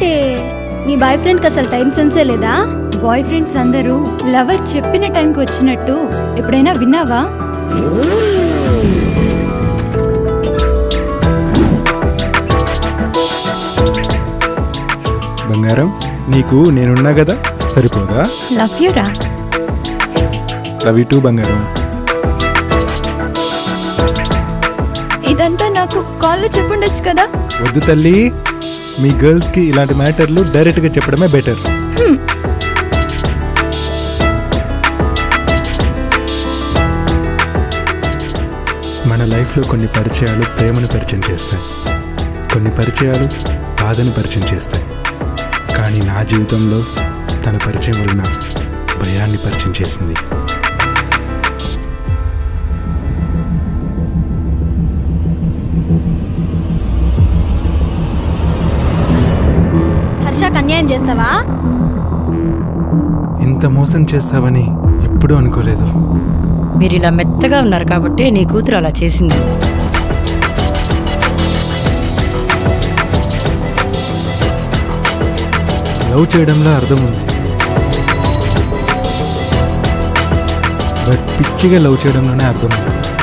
అంటే నీ బాయ్ ఫ్రెండ్కి అసలు టైం సెన్సే లేదా బాయ్ ఫ్రెండ్స్ అందరూ లవర్ చెప్పిన టైంకి వచ్చినట్టు ఎప్పుడైనా విన్నావా బంగారం నీకు నేనున్నా కదా సరిపోదా లవ్ యూ రా లవ్ యూ టూ బంగారం ఇదంతా నాకు కాల్లో చెప్పుండొచ్చు కదా వద్దు తల్లి మీ గర్ల్స్కి ఇలాంటి మ్యాటర్లు డైరెక్ట్గా చెప్పడమే బెటర్ మన లైఫ్లో కొన్ని పరిచయాలు ప్రేమను పరిచయం చేస్తాయి కొన్ని పరిచయాలు బాధను పరిచయం చేస్తాయి కానీ నా జీవితంలో తన పరిచయం వలన భయాన్ని పరిచయం చేసింది హర్షకు అన్యాయం చేస్తావా ఇంత మోసం చేస్తావని ఎప్పుడూ అనుకోలేదు మీరు ఇలా మెత్తగా ఉన్నారు కాబట్టి నీ కూతురు అలా చేసింది లవ్ చేయడంలో అర్థం ఉంది బట్ పిచ్చిగా లవ్ చేయడంలోనే అర్థం ఉంది